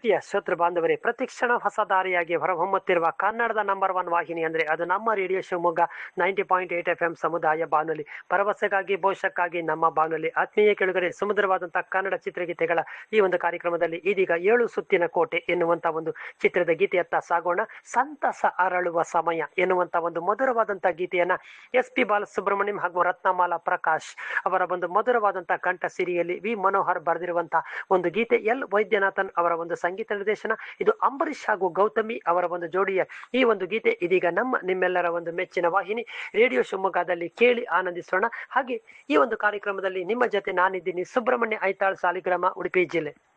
ಪ್ರೀತಿಯ ಶ್ರೋತೃ ಬಾಂಧವರೇ ಪ್ರತಿಕ್ಷಣ ಹೊಸ ದಾರಿಯಾಗಿ ಹೊರಹೊಮ್ಮುತ್ತಿರುವ ಕನ್ನಡದ ನಂಬರ್ ಒನ್ ವಾಹಿನಿ ಅಂದ್ರೆ ಅದು ನಮ್ಮ radio Shivamogga ninety point eight F M ಸಮುದಾಯ ಬಾನುಲಿ ಭರವಸೆಗಾಗಿ ಭವಿಷ್ಯಕ್ಕಾಗಿ ನಮ್ಮ ಬಾನುಲಿ ಆತ್ಮೀಯ ಕೆಳಗರೆ ಸುಮಧುರವಾದಂತಹ ಕನ್ನಡ ಚಿತ್ರಗೀತೆಗಳ ಈ ಒಂದು ಕಾರ್ಯಕ್ರಮದಲ್ಲಿ ಇದೀಗ ಏಳು ಸುತ್ತಿನ ಕೋಟೆ ಎನ್ನುವಂತ ಒಂದು ಚಿತ್ರದ ಗೀತೆಯತ್ತ ಸಾಗೋಣ ಸಂತಸ ಅರಳುವ ಸಮಯ ಎನ್ನುವಂತ ಒಂದು ಮಧುರವಾದಂತಹ ಗೀತೆಯನ್ನ ಎಸ್ ಪಿ ಬಾಲಸುಬ್ರಹ್ಮಣ್ಯಂ ಹಾಗೂ ರತ್ನಮಾಲಾ ಪ್ರಕಾಶ್ ಅವರ ಒಂದು ಮಧುರವಾದಂತಹ ಕಂಠ ಸಿರಿಯಲ್ಲಿ ವಿ ಮನೋಹರ್ ಬರೆದಿರುವಂತಹ ಒಂದು ಗೀತೆ ಎಲ್ ವೈದ್ಯನಾಥನ್ ಅವರ ಒಂದು ಸಂಗೀತ ನಿರ್ದೇಶನ ಇದು ಅಂಬರೀಷ್ ಹಾಗೂ ಗೌತಮಿ ಅವರ ಒಂದು ಜೋಡಿಯ ಈ ಒಂದು ಗೀತೆ ಇದೀಗ ನಮ್ಮ ನಿಮ್ಮೆಲ್ಲರ ಒಂದು ಮೆಚ್ಚಿನ ವಾಹಿನಿ ರೇಡಿಯೋ ಶಿವಮೊಗ್ಗದಲ್ಲಿ ಕೇಳಿ ಆನಂದಿಸೋಣ ಹಾಗೆ ಈ ಒಂದು ಕಾರ್ಯಕ್ರಮದಲ್ಲಿ ನಿಮ್ಮ ಜೊತೆ ನಾನಿದ್ದೀನಿ ಸುಬ್ರಹ್ಮಣ್ಯ ಐತಾಳ್ ಸಾಲಿಗ್ರಾಮ ಉಡುಪಿ ಜಿಲ್ಲೆ